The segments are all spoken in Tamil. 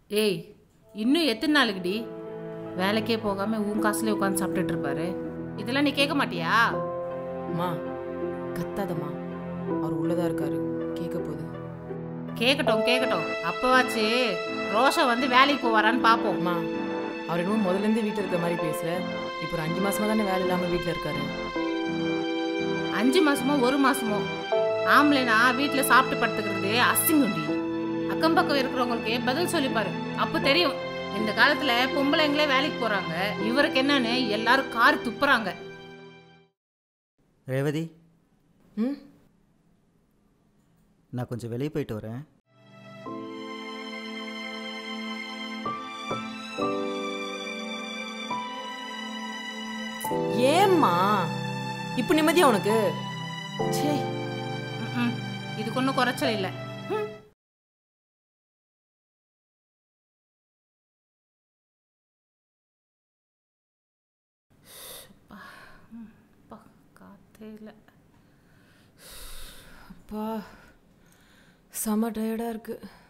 ஏய் இன்னும் எத்தனை நாளுக்குடி வேலைக்கே போகாம உன் காசுல உட்காந்து சாப்பிட்டுட்டு இருப்பாரு இதெல்லாம் நீ கேட்க மாட்டியா அம்மா கத்தாதம்மா அவர் உள்ளதா இருக்காரு கேட்க போகுது கேட்கட்டும் கேட்கட்டும் அப்பவாச்சு ரோஷா வந்து வேலைக்கு போவாரான்னு பார்ப்போம் அம்மா அவர் என்னமோ முதல்ல இருந்து வீட்டில் இருக்கிற மாதிரி பேசுற இப்போ ஒரு அஞ்சு மாசமா தானே வேலை இல்லாம வீட்டில் இருக்காரு அஞ்சு மாசமோ ஒரு மாசமோ ஆம்பளைனா வீட்டில் சாப்பிட்டு படுத்துக்கிறது அசிங்கம்டி அக்கம் பக்கம் இருக்கிறவங்களுக்கு பதில் சொல்லிப்பாரு அப்போ தெரியும் இந்த காலத்துல பொம்பளைங்களே வேலைக்கு போறாங்க இவருக்கு என்னன்னு எல்லாரும் காரி துப்புறாங்க ரேவதி ம் நான் கொஞ்சம் வெளியே போயிட்டு வரேன் ஏம்மா இப்போ நிம்மதியா உனக்கு சே ம்ம். இதுக்கு ஒன்றும் குறைச்சல் இல்லை ம். அப்பா, ம், அப்பா, காத்தே இல்லை அப்பா செம டயர்டா இருக்கு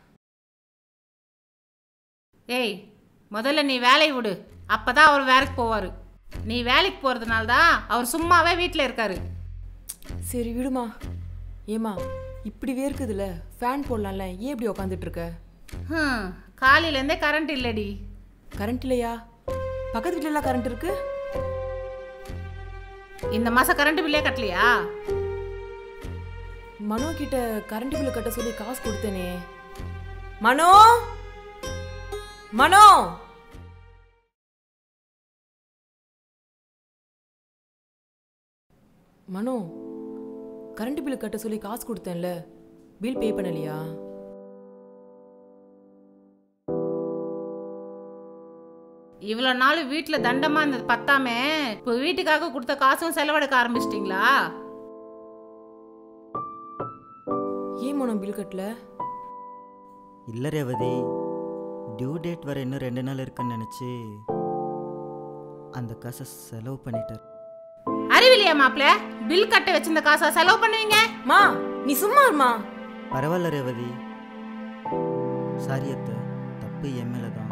ஏய் முதல்ல நீ வேலையை விடு அப்பதான் அவர் வேலைக்கு போவார் நீ வேலைக்கு போகிறதுனால தான் அவர் சும்மாவே வீட்டில் இருக்காரு சரி விடுமா ஏம்மா இப்படி வேர்க்குதுல ஃபேன் போடலாம்ல ஏன் இப்படி உக்காந்துட்டு இருக்க ஹம், காலையிலேருந்தே கரண்ட் இல்லடி கரண்ட் இல்லையா பக்கத்து வீட்டுல எல்லாம் கரண்ட் இருக்கு இந்த மாதம் கரண்ட் பில்லே கட்டலையா மனோ கிட்ட கரண்ட் பில்லு கட்ட சொல்லி காசு கொடுத்தேனே மனோ மனோ மனோ கரண்ட் பில்லு கட்ட சொல்லி காசு கொடுத்தேன்ல பில் பே பண்ணலையா இவ்வளோ நாள் வீட்டில் தண்டமாக இருந்தது பத்தாமே இப்போ வீட்டுக்காக கொடுத்த காசும் செலவெடுக்க ஆரம்பிச்சிட்டிங்களா ஏன் மனோ பில் கட்டல இல்லை ரேவதி டியூ டேட் வர இன்னும் ரெண்டு நாள் இருக்குன்னு நினச்சி அந்த காசை செலவு பண்ணிட்டார் அறிவில்லையா மாப்பிள்ள பில் கட்ட வச்சிருந்த காசா செலவு பண்ணுவீங்க மா நீ சும்மா இருமா பரவாயில்ல ரேவதி சாரி அத்தை தப்பு என் மேலே தான்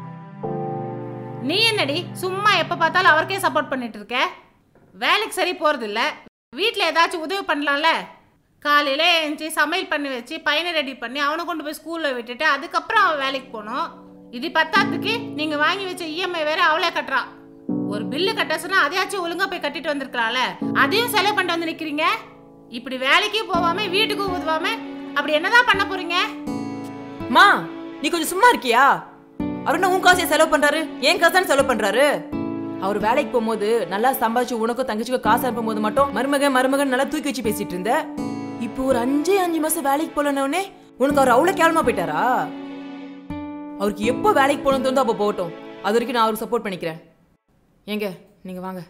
நீ என்னடி சும்மா எப்போ பார்த்தாலும் அவருக்கே சப்போர்ட் பண்ணிட்டு இருக்க வேலைக்கு சரி போகிறது இல்லை வீட்டில் ஏதாச்சும் உதவி பண்ணலாம்ல காலையில் எழுந்துச்சி சமையல் பண்ணி வச்சு பையனை ரெடி பண்ணி அவனை கொண்டு போய் ஸ்கூலில் விட்டுட்டு அதுக்கப்புறம் அவன் வேலைக்கு போகணும் இது பத்தாததுக்கு நீங்கள் வாங்கி வச்ச இஎம்ஐ வேற அவளே கட்டுறா ஒரு பில்லு கட்ட சொன்னா அதையாச்சும் ஒழுங்கா போய் கட்டிட்டு வந்திருக்கலாம்ல அதையும் செலவு பண்ணிட்டு வந்து நிற்கிறீங்க இப்படி வேலைக்கு போகாம வீட்டுக்கு உதவாம அப்படி என்னதான் பண்ண போறீங்க மா நீ கொஞ்சம் சும்மா இருக்கியா அவர் என்ன உன் காசையை செலவு பண்றாரு ஏன் காசு தானே செலவு பண்றாரு அவர் வேலைக்கு போகும்போது நல்லா சம்பாதிச்சு உனக்கும் தங்கச்சிக்கும் காசு அனுப்பும் போது மட்டும் மருமகன் மருமகன் நல்லா தூக்கி வச்சு பேசிட்டு இருந்த இப்போ ஒரு அஞ்சே அஞ்சு மாசம் வேலைக்கு போலனே உனக்கு அவர் அவ்வளவு கேவலமா போயிட்டாரா அவருக்கு எப்போ வேலைக்கு போகணும்னு தோணுதோ அப்போ போகட்டும் அது வரைக்கும் நான் அவருக்கு சப்போர்ட் பண்ணிக்கிறேன் ஏங்க நீங்க வாங்க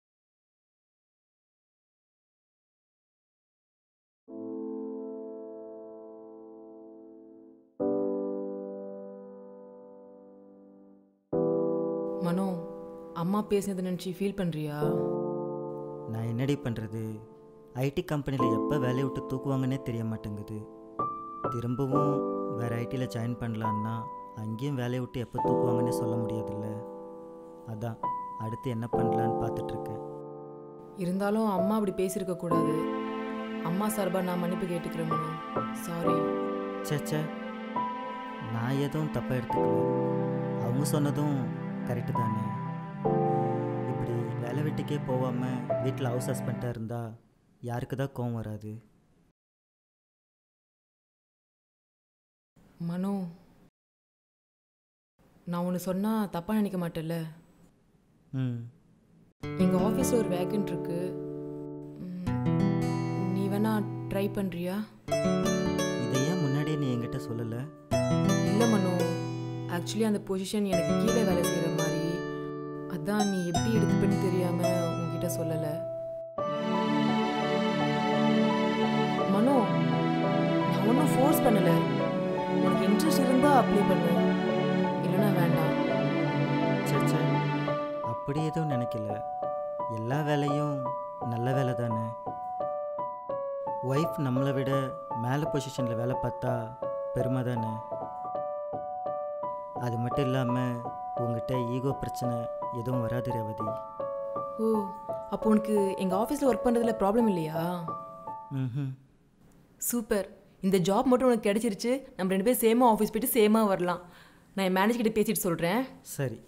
மனோ அம்மா பேசினதை நினச்சி ஃபீல் பண்றியா நான் என்னடி பண்ணுறது ஐடி கம்பெனியில் எப்போ வேலையை விட்டு தூக்குவாங்கன்னே தெரிய மாட்டேங்குது திரும்பவும் வேறு ஐடியில் ஜாயின் பண்ணலான்னா அங்கேயும் வேலையை விட்டு எப்போ தூக்குவாங்கன்னே சொல்ல முடியாதுல்ல அதான் அடுத்து என்ன பண்ணலான்னு பார்த்துட்ருக்கேன் இருந்தாலும் அம்மா அப்படி பேசியிருக்க கூடாது அம்மா சார்பா நான் மன்னிப்பு கேட்டுக்கிறேன் மனோ சாரி சேச்சே நான் எதுவும் தப்பாக எடுத்துக்கல அவங்க சொன்னதும் கரெக்டு தானே இப்படி வேலை வெட்டிக்கே போகாமல் வீட்டில் ஹவுஸ் ஹஸ்பண்டாக இருந்தால் யாருக்கு தான் கோவம் வராது மனோ நான் ஒன்று சொன்னா தப்பா நினைக்க மாட்டேல்ல ம் எங்க ஆஃபீஸில் ஒரு வேக்கன்ட் இருக்கு ம், நீ வேணா ட்ரை பண்றியா இதை ஏன் முன்னாடியே நீ என்கிட்ட சொல்லலை இல்லை மனோ ஆக்சுவலி அந்த பொசிஷன் எனக்கு கீழே வேலை செய்கிற மாதிரி அதான் நீ எப்படி எடுத்துப்பேன்னு தெரியாம உன்கிட்ட சொல்லலை மனோ நான் ஒன்றும் ஃபோர்ஸ் பண்ணலை உனக்கு இன்ட்ரெஸ்ட் இருந்தால் அப்ளை பண்ணு இல்லைன்னா வேண்டாம் சேச்சே அப்படி எதுவும் நினைக்கல எல்லா வேலையும் நல்ல வேலை தானே ஒய்ஃப் நம்மளை விட மேலே பொசிஷனில் வேலை பார்த்தா பெருமை தானே அது மட்டும் இல்லாமல் உங்ககிட்ட ஈகோ பிரச்சனை எதுவும் வராது ரேவதி ஓ அப்போ உனக்கு எங்கள் ஆஃபீஸில் ஒர்க் பண்ணுறதுல ப்ராப்ளம் இல்லையா ம் சூப்பர் இந்த ஜாப் மட்டும் உனக்கு கிடைச்சிருச்சு நம்ம ரெண்டு பேரும் சேமாக ஆஃபீஸ் போயிட்டு சேமாக வரலாம் நான் என் மேனேஜ் கிட்ட பேசிட்டு சொல்கிறேன் சரி